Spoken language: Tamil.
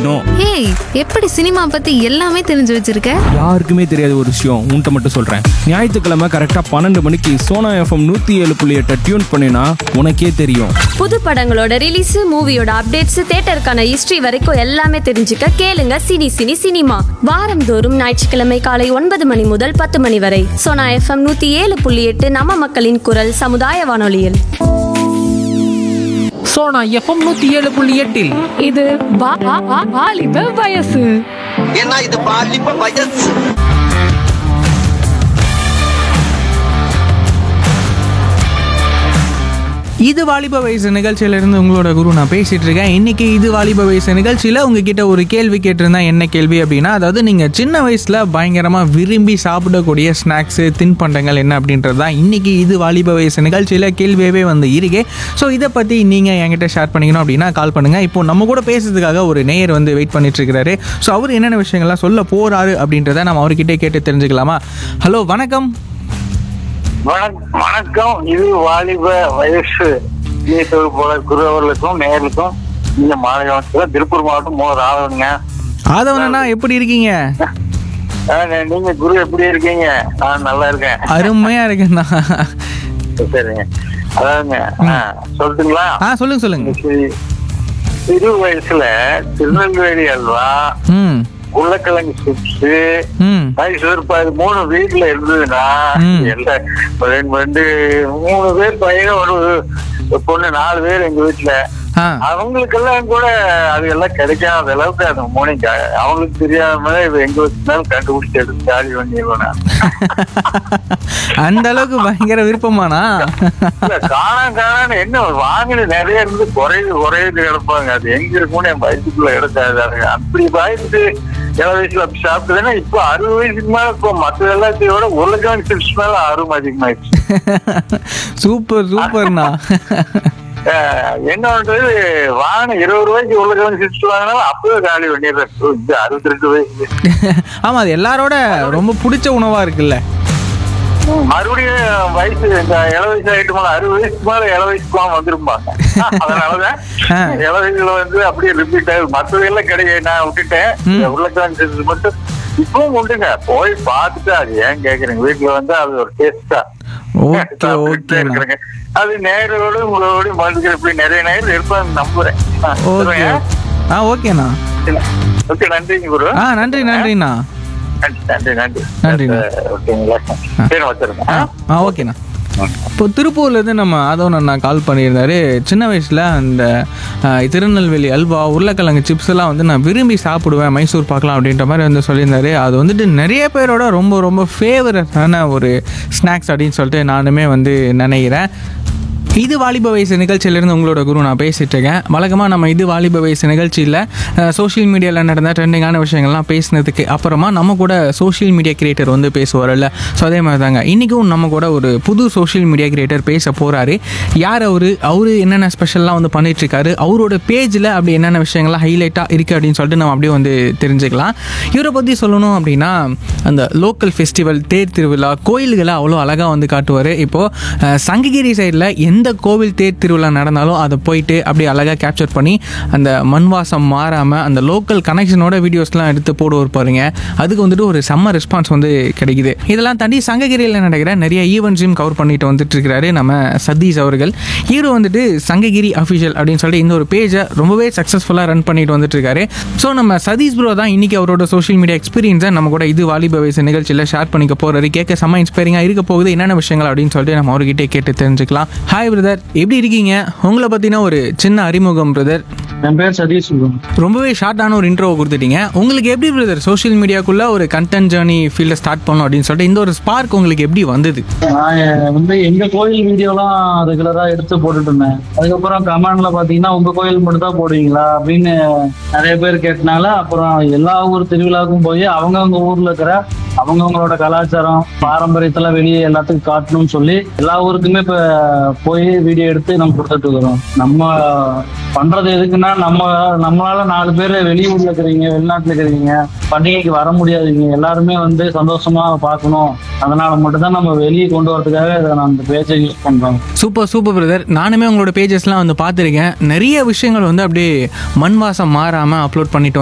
தெரியணும் ஏய் எப்படி சினிமா பத்தி எல்லாமே தெரிஞ்சு வச்சிருக்க யாருக்குமே தெரியாத ஒரு விஷயம் உன்கிட்ட மட்டும் சொல்றேன் ஞாயிற்றுக்கிழமை கரெக்டா பன்னெண்டு மணிக்கு சோனா எஃப்எம் நூத்தி ஏழு புள்ளி எட்டை டியூன் பண்ணினா உனக்கே தெரியும் புது படங்களோட ரிலீஸ் மூவியோட அப்டேட்ஸ் தேட்டருக்கான ஹிஸ்டரி வரைக்கும் எல்லாமே தெரிஞ்சுக்க கேளுங்க சினி சினி சினிமா வாரந்தோறும் ஞாயிற்றுக்கிழமை காலை ஒன்பது மணி முதல் பத்து மணி வரை சோனா எஃப்எம் நூத்தி ஏழு புள்ளி எட்டு நம்ம மக்களின் குரல் சமுதாய வானொலியில் சோனா எஃப்எம் நூத்தி ஏழு புள்ளி எட்டில் இது வா- வா- வா- வாலிப வயசு ஏன்னா இது பாலிப்ப வயசு இது வாலிப வயசு நிகழ்ச்சியிலிருந்து உங்களோட குரு நான் பேசிட்டு இருக்கேன் இன்னைக்கு இது வாலிப வயசு நிகழ்ச்சியில் உங்ககிட்ட ஒரு கேள்வி கேட்டிருந்தேன் என்ன கேள்வி அப்படின்னா அதாவது நீங்கள் சின்ன வயசில் பயங்கரமாக விரும்பி சாப்பிடக்கூடிய ஸ்நாக்ஸு தின்பண்டங்கள் என்ன அப்படின்றது தான் இன்னைக்கு இது வாலிப வயசு நிகழ்ச்சியில் கேள்வியாகவே வந்து இருக்கு ஸோ இதை பற்றி நீங்கள் என்கிட்ட ஷேர் பண்ணிக்கணும் அப்படின்னா கால் பண்ணுங்கள் இப்போ நம்ம கூட பேசுறதுக்காக ஒரு நேயர் வந்து வெயிட் பண்ணிட்டு இருக்கிறாரு ஸோ அவர் என்னென்ன விஷயங்கள்லாம் சொல்ல போறாரு அப்படின்றத நம்ம அவர்கிட்ட கேட்டு தெரிஞ்சுக்கலாமா ஹலோ வணக்கம் வணக்- வணக்கம் இது வாலிப வயசு நீத்தொழில் போல குரு அவர்களுக்கும் நேர்களுக்கும் இந்த மாலை வணக்கம் திருப்பூர் மாவட்டம் மூணு ஆளுங்க ஆதவனா எப்படி இருக்கீங்க நீங்க குரு எப்படி இருக்கீங்க நான் நல்லா இருக்கேன் அருமையா இருக்குண்ணா சரிங்க அதாவதுங்க ஆ, சொல்லட்டுங்களா ஆ சொல்லுங்க சொல்லுங்க சி- சிறு வயசுல திருநெல்வேலி அல்வா ம் உருளைக்கிழங்கு சிப்ஸ் ம் மைசூர் பா இது மூணு வீட்டுல இருந்ததுன்னா ம். எல்லா ரெண்டு ரெண்டு மூணு பேர் பையன் ஒரு பொண்ணு நாலு பேர் எங்க வீட்டுல ஆ அவங்களுக்கெல்லாம் கூட அது எல்லாம் கிடைக்காத அளவுக்கு அந்த மூணைக்கு அவங்களுக்கு தெரியாம இது எங்க வச்சுனாலும் கண்டுபிடிச்சு எடுத்து சாடி பண்ணிடுவேன் அந்த அளவுக்கு பயங்கர விருப்பமானா காணா காணான்னு என்ன வாங்கின நிறைய இருந்து குறையுது குறையுது கிடப்பாங்க அது எங்க இருக்கும்னு என் வயசுக்குள்ள எடுக்காது அப்படி பயந்து ஏழு வயசுல அப்படி சாப்பிட்டதுன்னா இப்போ அறுபது வயசுக்கு மேல இப்போ மற்ற எல்லாத்தையும் விட உருளைக்கிழங்கு சிப்ஸ் மேல ஆர்வம் அதிகமாயிடுச்சு சூப்பர் சூப்பர்ண்ணா அஹ் என்ன பண்றது வாங்கின இருபது ரூபாய்க்கு உருளைக்கிழங்கு சிப்ஸ் வாங்கினாலும் அப்பவே காலி பண்ணிடுறேன் இந்த அறுபத்தி ரெண்டு வயசு ஆமா அது எல்லாரோட ரொம்ப பிடிச்ச உணவா இருக்குல்ல மறுபடியும் வயசு இந்த இள வயசு ஆயிட்டு மேல அறுபது வயசுக்கு மேல இள வயசுக்குலாம் வந்துருப்பாங்க அதனாலதான் ஆ. இள வயசுல வந்து அப்படியே ரிப்பீட் ஆகுது மத்தது எல்லாம் கிடையாது நான் விட்டுட்டேன் ம். இந்த உருளைக்கிழங்கு சிப்ஸ் மட்டும் இப்பவும் உண்டுங்க போய் பார்த்துட்டு அது ஏன் கேக்குறீங்க வீட்டுல வந்து அது ஒரு டேஸ்டா ஓகே ஓகேண்ணா இருக்கிறேங்க அது நேரோட உங்களோட மனுஷங்க இப்படி நிறைய நேரம் இருப்பாங்க நம்புறேன் ஆ, ஓகே சொல்லுங்க. ஆ ஓகேண்ணா ஓகே நன்றிங்க குரு ஆ நன்றி நன்றிண்ணா நன்றி நன்றி நன்றி நன்றிண்ணா. அஹ், ஓகேங்களா சரி வச்சிருங்க ஆ ஆ ஓகேண்ணா இப்போ திருப்பூர்லேருந்து நம்ம ஆதவன் அண்ணா கால் பண்ணியிருந்தாரு சின்ன வயசில் அந்த ஆ, திருநெல்வேலி அல்வா உருளைக்கிழங்கு சிப்ஸ் எல்லாம் வந்து நான் விரும்பி சாப்பிடுவேன் மைசூர் பார்க்கலாம் அப்படின்ற மாதிரி வந்து சொல்லியிருந்தாரு அது வந்துட்டு நிறைய பேரோட ரொம்ப ரொம்ப ஃபேவரட்டான ஒரு ஸ்நாக்ஸ் அப்படின்னு சொல்லிட்டு நானுமே வந்து நினைக்கிறேன் இது வாலிப வயசு நிகழ்ச்சியிலேருந்து உங்களோட குரு நான் பேசிட்டு இருக்கேன் வழக்கமாக நம்ம இது வாலிப வயசு நிகழ்ச்சியில் சோஷியல் மீடியாவில் நடந்த ட்ரெண்டிங்கான விஷயங்கள்லாம் பேசினதுக்கு அப்புறமா நம்ம கூட சோஷியல் மீடியா கிரியேட்டர் வந்து பேசுவார்ல ஸோ அதே மாதிரி தாங்க இன்றைக்கும் நம்ம கூட ஒரு புது சோஷியல் மீடியா கிரியேட்டர் பேச போகிறாரு யார் அவர் அவர் என்னென்ன ஸ்பெஷல்லாம் வந்து பண்ணிட்டு இருக்காரு அவரோட பேஜில் அப்படி என்னென்ன விஷயங்கள்லாம் ஹைலைட்டாக இருக்குது அப்படின்னு சொல்லிட்டு நம்ம அப்படியே வந்து தெரிஞ்சுக்கலாம் இவரை பற்றி சொல்லணும் அப்படின்னா அந்த லோக்கல் ஃபெஸ்டிவல் தேர் திருவிழா கோயில்களை அவ்வளோ அழகாக வந்து காட்டுவார் இப்போது சங்ககிரி சைடில் எந்த கோவில் தேர் திருவிழா நடந்தாலும் அதை போயிட்டு அப்படியே அழகாக கேப்சர் பண்ணி அந்த மண் வாசம் மாறாமல் அந்த லோக்கல் கனெக்ஷனோட வீடியோஸ்லாம் எடுத்து போடுவார் பாருங்க அதுக்கு வந்துட்டு ஒரு செம்ம ரெஸ்பான்ஸ் வந்து கிடைக்குது இதெல்லாம் தாண்டி சங்ககிரியில் நடக்கிற நிறைய ஈவெண்ட்ஸையும் கவர் பண்ணிட்டு வந்துட்டு இருக்கிறாரு நம்ம சதீஷ் அவர்கள் ஹீரோ வந்துட்டு சங்ககிரி அஃபிஷியல் அப்படின்னு சொல்லிட்டு இந்த ஒரு பேஜை ரொம்பவே சக்ஸஸ்ஃபுல்லாக ரன் பண்ணிட்டு வந்துட்டு இருக்காரு ஸோ நம்ம சதீஷ் ப்ரோ தான் இன்னைக்கு அவரோட சோஷியல் மீடியா எக்ஸ்பீரியன்ஸை நம்ம கூட இது வாலிப வயசு நிகழ்ச்சியில் ஷேர் பண்ணிக்க போறாரு கேட்க செம்ம இன்ஸ்பைரிங்காக இருக்க போகுது என்னென்ன விஷயங்கள் அப்படின்னு சொல்லிட்டு நம்ம அவர்கிட்ட கேட்டு தெரிஞ்சுக்கலாம் ஹாய் பிரதர் எப்படி இருக்கீங்க உங்களை பற்றின ஒரு சின்ன அறிமுகம் பிரதர் என் பேர் சதீஷ் சுகம் ரொம்பவே ஷார்ட்டான ஒரு இன்ட்ரோ கொடுத்துட்டீங்க உங்களுக்கு எப்படி பிரதர் சோஷியல் மீடியாக்குள்ள ஒரு கண்டென்ட் ஜேர்னி ஃபீல்ட ஸ்டார்ட் பண்ணணும் அப்படின்னு சொல்லிட்டு இந்த ஒரு ஸ்பார்க் உங்களுக்கு எப்படி வந்தது நான் வந்து எங்க கோயில் வீடியோலாம் ரெகுலரா எடுத்து போட்டுட்டு இருந்தேன் அதுக்கப்புறம் கமெண்ட்ல பாத்தீங்கன்னா உங்க கோயில் மட்டும் தான் போடுவீங்களா அப்படின்னு நிறைய பேர் கேட்டனால அப்புறம் எல்லா ஊர் திருவிழாவுக்கும் போய் அவங்கவங்க ஊர்ல இருக்கிற அவங்கவங்களோட கலாச்சாரம் பாரம்பரியத்தெல்லாம் வெளியே எல்லாத்துக்கும் காட்டணும்னு சொல்லி எல்லா ஊருக்குமே இப்ப போய் வீடியோ எடுத்து நம்ம கொடுத்துட்டு இருக்கிறோம் நம்ம பண்றது எதுக்குன்னா நம்ம நம்மளால நாலு பேர் வெளியூர்ல இருக்கிறீங்க வெளிநாட்டுல இருக்கிறீங்க பண்டிகைக்கு வர முடியாதீங்க எல்லாருமே வந்து சந்தோஷமா பார்க்கணும் அதனால மட்டும்தான் நம்ம வெளியே கொண்டு வரதுக்காக இதை நான் அந்த பேச்சை யூஸ் பண்றோம் சூப்பர் சூப்பர் பிரதர் நானுமே உங்களோட பேஜஸ்லாம் வந்து பார்த்துருக்கேன் நிறைய விஷயங்கள் வந்து அப்படியே மண் வாசம் மாறாமல் அப்லோட் பண்ணிட்டு